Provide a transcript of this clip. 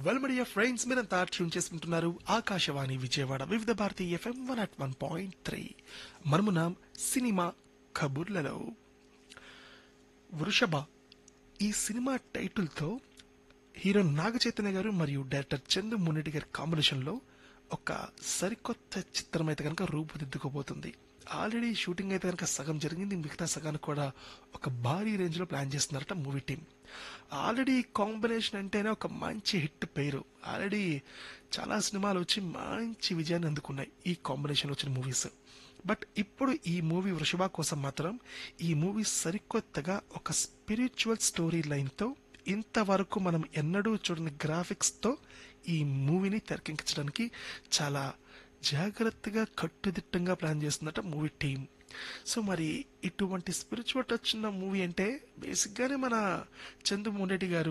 వెల్మడియా friends మీరంతా tune చేసుకుంటున్నారు Akashvani Vijayawada Vividh Bharati FM one at one point three మనమున్నాం సినిమా కబుర్లలో వృషభ ఈ సినిమా టైటిల్తో హీరో నాగ చైతన్య గారు మరియు డైరెక్టర్ చందు మున్నెడ్డి గారి కాంబినేషన్లో ఒక సరికొత్త చిత్రం అయితే కనుక రూపుదిద్దుకోబోతుంది ఆల్రెడీ షూటింగ్ అయితే కనుక సగం జరిగింది మిగతా సగానికి కూడా ఒక భారీ రేంజ్లో ప్లాన్ చేస్తున్నారట మూవీ టీం ఆల్రెడీ కాంబినేషన్ అంటేనే ఒక మంచి హిట్ పేరు ఆల్రెడీ చాలా సినిమాలు వచ్చి మంచి విజయాన్ని అందుకున్నాయి ఈ కాంబినేషన్ వచ్చిన మూవీస్ బట్ ఇప్పుడు ఈ మూవీ వృషభ కోసం మాత్రం ఈ మూవీ సరికొత్తగా ఒక స్పిరిచువల్ స్టోరీ లైన్తో ఇంతవరకు మనం ఎన్నడూ చూడని గ్రాఫిక్స్తో ఈ మూవీని తెరకెక్కించడానికి చాలా జాగ్రత్తగా కట్టుదిట్టంగా ప్లాన్ చేస్తుందట మూవీ టీం సో మరి ఇటువంటి స్పిరిచువల్ టచ్ ఉన్న మూవీ అంటే బేసిక్గానే మన చందు రెడ్డి గారు